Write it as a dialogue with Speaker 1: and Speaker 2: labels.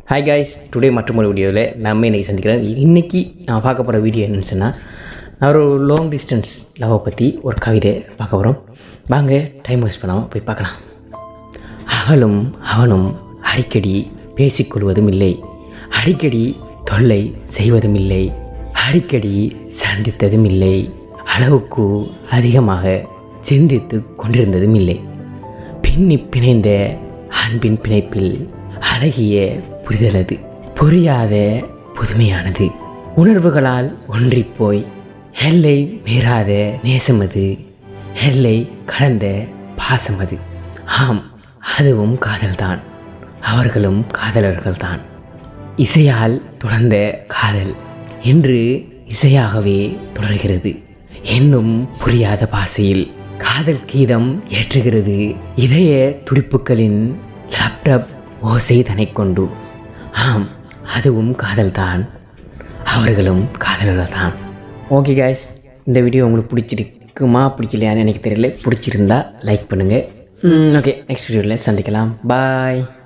Speaker 1: hi guys today மற்றும் ஒரு வீடியோவில் நம்ம இன்றைக்கி சந்திக்கிறோம் இன்றைக்கி நான் பார்க்க போகிற வீடியோ என்னன்னு சொன்னால் நான் ஒரு லாங் டிஸ்டன்ஸ் லவ்வை பற்றி ஒரு கவிதை பார்க்க போகிறோம் வாங்க டைம் வேஸ்ட் பண்ணாமல் போய் பார்க்கலாம் அவளும் அவனும் அடிக்கடி பேசிக்கொள்வதும் இல்லை அடிக்கடி தொல்லை செய்வதும் இல்லை அடிக்கடி சந்தித்ததும் இல்லை அளவுக்கு அதிகமாக சிந்தித்து கொண்டிருந்ததும் இல்லை பின்னி பிணைந்த அன்பின் பிணைப்பில் அழகிய புரிதலது புரியாத புதுமையானது உணர்வுகளால் ஒன்றிப்போய் எல்லை மீறாத நேசமது எல்லை கடந்த பாசமது ஆம் அதுவும் காதல்தான் அவர்களும் காதலர்கள்தான் இசையால் தொடர்ந்த காதல் இன்று இசையாகவே தொடர்கிறது இன்னும் புரியாத பாசையில் காதல் கீதம் ஏற்றுகிறது இதய துடிப்புகளின் லேப்டாப் ஓசை தனை கொண்டு ஆம் அதுவும் காதல்தான் அவர்களும் காதலர்கள் தான் ஓகே காய்ஸ் இந்த வீடியோ உங்களுக்கு பிடிச்சிருக்குமா பிடிக்கலையான்னு எனக்கு தெரியல பிடிச்சிருந்தா லைக் பண்ணுங்கள் ஓகே நெக்ஸ்ட் வீடியோவில் சந்திக்கலாம் பாய்